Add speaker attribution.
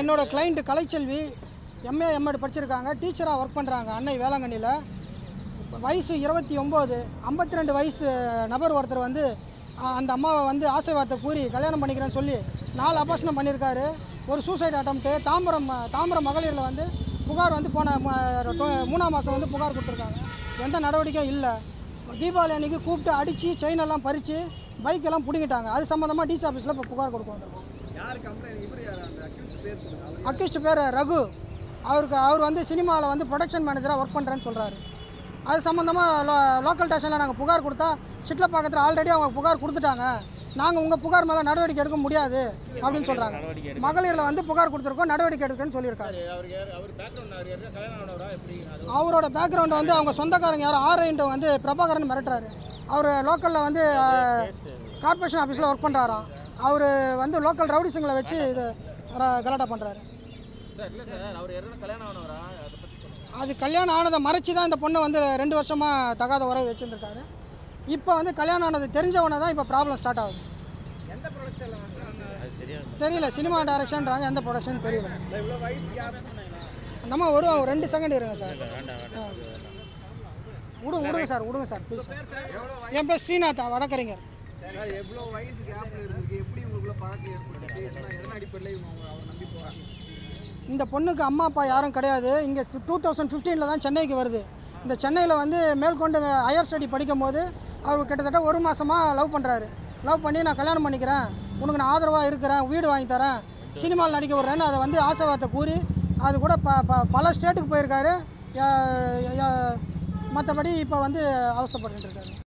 Speaker 1: என்னோட client Kalaiselvi MA MEd படிச்சிருக்காங்க டீச்சராக ஒர்க் பண்ணுறாங்க அன்னை வேளாங்கண்ணியில் வயசு இருபத்தி ஒம்பது ஐம்பத்தி ரெண்டு வயசு நபர் ஒருத்தர் வந்து அஹ், அந்த அம்மாவை வந்து ஆசை வார்த்தை கூறி கல்யாணம் பண்ணிக்கிறேன்னு சொல்லி நாலு அபாசனம் பண்ணியிருக்காரு ஒரு சூசைட் அட்டம்ப்ட்டு தாம்பரம் தாம்பரம் மகளிரில் வந்து புகார் வந்து போன ம- தொ- மூணாம் மாதம் வந்து புகார் கொடுத்துருக்காங்க எந்த நடவடிக்கையும் இல்லை தீபாவளி அன்னைக்கு கூப்பிட்டு அடித்து செயின் எல்லாம் பறித்து பைக் எல்லாம் பிடிங்கிட்டாங்க அது சம்மந்தமாக டிசி ஆஃபீஸில் இப்போ புகார் கொடுக்க வந்திருக்கோம்
Speaker 2: யார் கம்ப்ளைண்ட் இவர் யார் அந்த அக்யூஸ் பேர் சொல்லுங்க அவர்
Speaker 1: அக்கிஸ்ட் பேர் ரகு அவருக்கு அவர் வந்து சினிமாவில் வந்து ப்ரொடக்ஷன் மேனேஜராக ஒர்க் பண்ணுறேன்னு சொல்கிறாரு அது சம்மந்தமாக லோ லோக்கல் ஸ்டேஷனில் நாங்கள் புகார் கொடுத்தா சிட்லப்பாக்கத்தில் ஆல்ரெடி அவங்க புகார் கொடுத்துட்டாங்க நாங்கள் உங்கள் புகார் மேலே நடவடிக்கை எடுக்க முடியாது அப்படின்னு சொல்கிறாங்க மகளிரில் வந்து புகார் கொடுத்துருக்கோம் நடவடிக்கை எடுக்கணும்னு சொல்லியிருக்காங்க
Speaker 2: அவருக்கு யார் அவர் பேக்ரவுண்ட் அவர் யார் கல்யாணம் ஆனவரா எப்படி அது
Speaker 1: அவரோட பேக்ரவுண்டு வந்து அவங்க சொந்தக்காரங்க யாரும் ஆர்ஐன்ற வந்து பிரபாகரன் மிரட்டுறாரு அவர் லோக்கலில் வந்து கார்பரேஷன் ஆஃபீஸில் ஒர்க் பண்ணுறாராம் அவர் வந்து லோக்கல் ரவுடிஸுங்களை வச்சு இது ர- கலாட்டா பண்ணுறாரு
Speaker 2: சார் இல்லை சார் அவர் யாரும் கல்யாணம் ஆனவரா அதை பற்றி சொல்லுங்கள்
Speaker 1: அது கல்யாணம் ஆனதை மறைச்சி தான் இந்த பொண்ணை வந்து ரெண்டு வருஷமாக தகாத உறவு வச்சுருந்துருக்காரு இப்போ வந்து கல்யாணம் ஆனது தெரிஞ்சவொன்னே தான் இப்போ ப்ராப்ளம் ஸ்டார்ட் ஆகுது
Speaker 2: எந்த ப்ரொடக்ஷனில் வந்து
Speaker 1: தெரியல சினிமா டைரக்ஷன்றாங்க எந்த ப்ரொடக்ஷன் தெரியல
Speaker 2: இவ்வளோ வயசு யாருன்னு சொன்னீங்களா
Speaker 1: நம்ம வருவோம் ஒரு ரெண்டு செகண்ட் இருங்க சார் ஆ. விடுங்க விடுங்க சார் விடுங்க சார் ப்ளீஸ் சார்
Speaker 2: எவ்வளோ
Speaker 1: என் பேர் ஸ்ரீநாத் வடக்கறிஞர்
Speaker 2: சார் எவ்வளோ வயசு கேப்பில் இருந்திருக்கு எப்படி உங்களுக்குள்ள பழக்கம் ஏற்பட்டுச்சு என்ன என்ன அடிப்படையில் இவங்க அவங்க நம்பி போகிறாங்க
Speaker 1: இந்த பொண்ணுக்கு அம்மா அப்பா யாரும் கிடையாது இங்கே டூ தௌசண்ட் ஃபிஃப்டீனில் தான் சென்னைக்கு வருது இந்த சென்னையில் வந்து மேற்கொண்டு ஹையர் ஸ்டடி படிக்கும் போது அவர் கிட்டத்தட்ட ஒரு மாதமாக லவ் பண்ணுறாரு லவ் பண்ணி நான் கல்யாணம் பண்ணிக்கிறேன் உனக்கு நான் ஆதரவாக இருக்கிறேன் வீடு வாங்கி தரேன் சினிமாவில் நடிக்க விட்றேன்னு அதை வந்து ஆசை வார்த்தை கூறி அது கூட ப ப பல ஸ்டேட்டுக்கு போயிருக்காரு மற்றபடி இப்போ வந்து அவஸ்தைப்பட்டு இருக்காரு